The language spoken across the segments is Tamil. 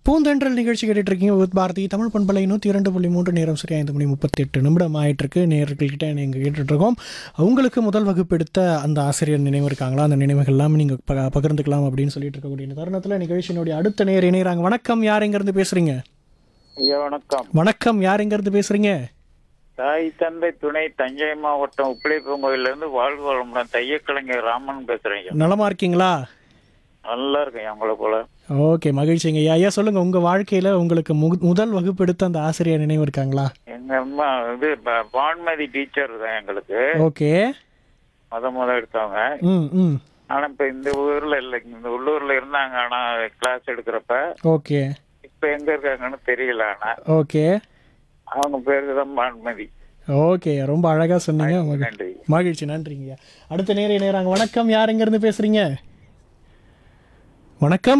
பூந்தென்றல் நிகழ்ச்சி கேட்டுட்டு இருக்கீங்க வித் பாரதி தமிழ் பண்பலை நூற்றி இரண்டு புள்ளி மூன்று நேரம் சரியா ஐந்து மணி முப்பத்தெட்டு நிமிடம் ஆயிட்டு இருக்கு நேர்கள்கிட்ட நீங்கள் கேட்டுட்டு இருக்கோம் உங்களுக்கு முதல் வகுப்பு எடுத்த அந்த ஆசிரியர் நினைவு இருக்காங்களா அந்த நினைவுகள் எல்லாம் நீங்கள் ப பகிர்ந்துக்கலாம் அப்படின்னு சொல்லிட்டு இருக்கக்கூடிய இந்த தருணத்தில் நிகழ்ச்சியினுடைய அடுத்த நேர் இணைகிறாங்க வணக்கம் யார் எங்கேருந்து பேசுறீங்க ஐயா வணக்கம் வணக்கம் யார் எங்கேருந்து பேசுறீங்க தாய் தந்தை துணை தஞ்சை மாவட்டம் உப்பிலிப்பங்கோயில இருந்து வாழ்வு வளமுடன் தையக்கலைஞர் ராமன் பேசுறேன் ஐயா. நலமா இருக்கீங்களா நல்லா இருக்கேன் உங்களை போல ஓகே மகிழ்ச்சிங்க ஐயா ஐயா சொல்லுங்க உங்க வாழ்க்கையில உங்களுக்கு மு- முதல் வகுப்பு எடுத்த அந்த ஆசிரியர் நினைவு இருக்காங்களா எங்க அம்மா இது ப- பான்மதி டீச்சர் தான் எங்களுக்கு ஓகே முத முத எடுத்தவங்க ம் ம் ஆனா இப்ப இந்த ஊர்ல இல்ல இந்த உள்ளூர்ல இருந்தாங்க ஆனா கிளாஸ் எடுக்கிறப்ப ஓகே இப்ப எங்க இருக்காங்கன்னு தெரியல ஆனா ஓகே அவங்க பேருக்கு தான் பான்மதி ஓகே ரொம்ப அழகா சொன்னீங்க மகி- நன்றி மகிழ்ச்சி நன்றிங்கய்யா அடுத்த நேர நேராங்க வணக்கம் யார் எங்க இருந்து பேசுறீங்க வணக்கம்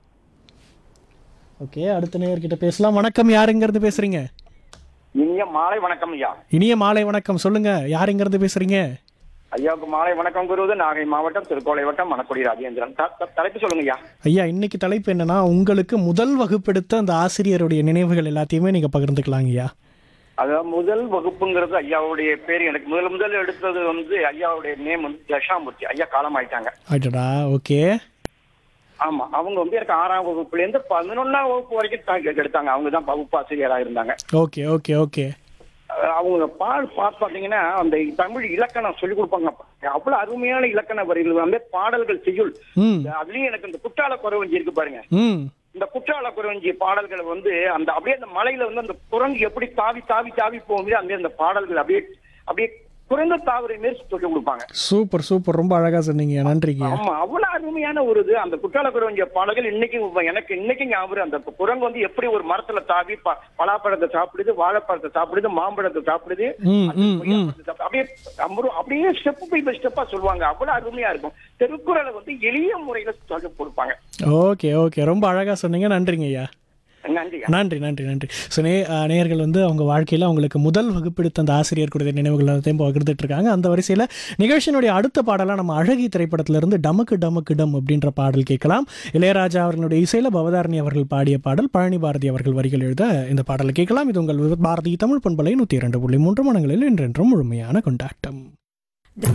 ஓகே அடுத்த நேயர்கிட்ட பேசலாம் வணக்கம் யார் எங்க இருந்து பேசுறீங்க இனிய மாலை வணக்கம் ஐயா இனிய மாலை வணக்கம் சொல்லுங்க யார் எங்க இருந்து பேசுறீங்க ஐயாவுக்கு மாலை வணக்கம் கூறுவது நாகை மாவட்டம் திருக்கோளை வட்டம் மணக்குடி ராஜேந்திரன் த- த- தலைப்பு சொல்லுங்க ஐயா ஐயா இன்னைக்கு தலைப்பு என்னன்னா உங்களுக்கு முதல் வகுப்பெடுத்த அந்த ஆசிரியருடைய நினைவுகள் எல்லாத்தையுமே நீங்க பகிர்ந்துக்கலாங்க ஐயா அதாவது முதல் வகுப்புங்கிறது ஐயாவுடைய பேர் எனக்கு முதல் முதல் எடுத்தது வந்து ஐயாவுடைய நேம் வந்து தஷாமூர்த்தி ஐயா காலமாயிட்டாங்க ஆயிட்டடா ஓகே ஆமா அவங்க வந்து எனக்கு ஆறாம் வகுப்புல இருந்து பதினொன்னாம் வகுப்பு வரைக்கும் தான் எடுத்தாங்க அவங்க தான் வகுப்பாசிரியரா இருந்தாங்க ஓகே ஓகே ஓகே அஹ் அவங்க பால் பார்த்து பாத்தீங்கன்னா அந்த தமிழ் இலக்கணம் சொல்லி கொடுப்பாங்க அவ்வளவு அருமையான இலக்கண வரிகள் வந்து பாடல்கள் செய்யுள் ம் அதுலயும் எனக்கு இந்த குற்றால குறவஞ்சி இருக்கு பாருங்க ம் இந்த குற்றால குறவஞ்சி பாடல்கள் வந்து அந்த அப்படியே அந்த மலையில வந்து அந்த குரங்கு எப்படி தாவி தாவி தாவி போகும்போது அந்த அந்த பாடல்கள் அப்படியே அப்படியே குரங்கு தாவரை மாரி சொல்லி கொடுப்பாங்க சூப்பர் சூப்பர் ரொம்ப அழகா சொன்னீங்க நன்றிங்க ஆமா அவ்வளவு அருமையான ஒரு இது அந்த குற்றால குறவஞ்சி பாடல்கள் இன்னைக்கு எனக்கு இன்னைக்கு ஞாபகம் அந்த குரங்கு வந்து எப்படி ஒரு மரத்துல தாவி ப- பலாப்பழத்தை சாப்பிடுது வாழைப்பழத்தை சாப்பிடுது மாம்பழத்தை சாப்பிடுது ம் ம் ம் அப்படியே அம்பரு- அப்படியே ஸ்டெப் பை ஸ்டெப்பா சொல்லுவாங்க அவ்வளவு அருமையா இருக்கும் திருக்குறளை வந்து எளிய முறையில சொல்லி கொடுப்பாங்க ஓகே ஓகே ரொம்ப அழகா சொன்னீங்க நன்றிங்க ஐயா நன்றி நன்றி நன்றி நன்றி ஸோ நே அஹ் நேயர்கள் வந்து அவங்க வாழ்க்கையில் அவங்களுக்கு முதல் வகுப்பெடுத்த அந்த ஆசிரியர் கொடுத்த நினைவுகள் எல்லாத்தையும் பகிர்ந்துட்டு இருக்காங்க அந்த வரிசையில் நிகழ்ச்சியினுடைய அடுத்த பாடலாக நம்ம அழகி திரைப்படத்திலிருந்து டமக்கு டமக்கு டம் அப்படின்ற பாடல் கேட்கலாம் இளையராஜா அவர்களுடைய இசையில் பவதாரணி அவர்கள் பாடிய பாடல் பழனி பாரதி அவர்கள் வரிகள் எழுத இந்த பாடலை கேட்கலாம் இது உங்கள் பாரதி தமிழ் பண்பலை நூற்றி இரண்டு புள்ளி மூன்று மனங்களில் என்றென்றும் முழுமையான கொண்டாட்டம்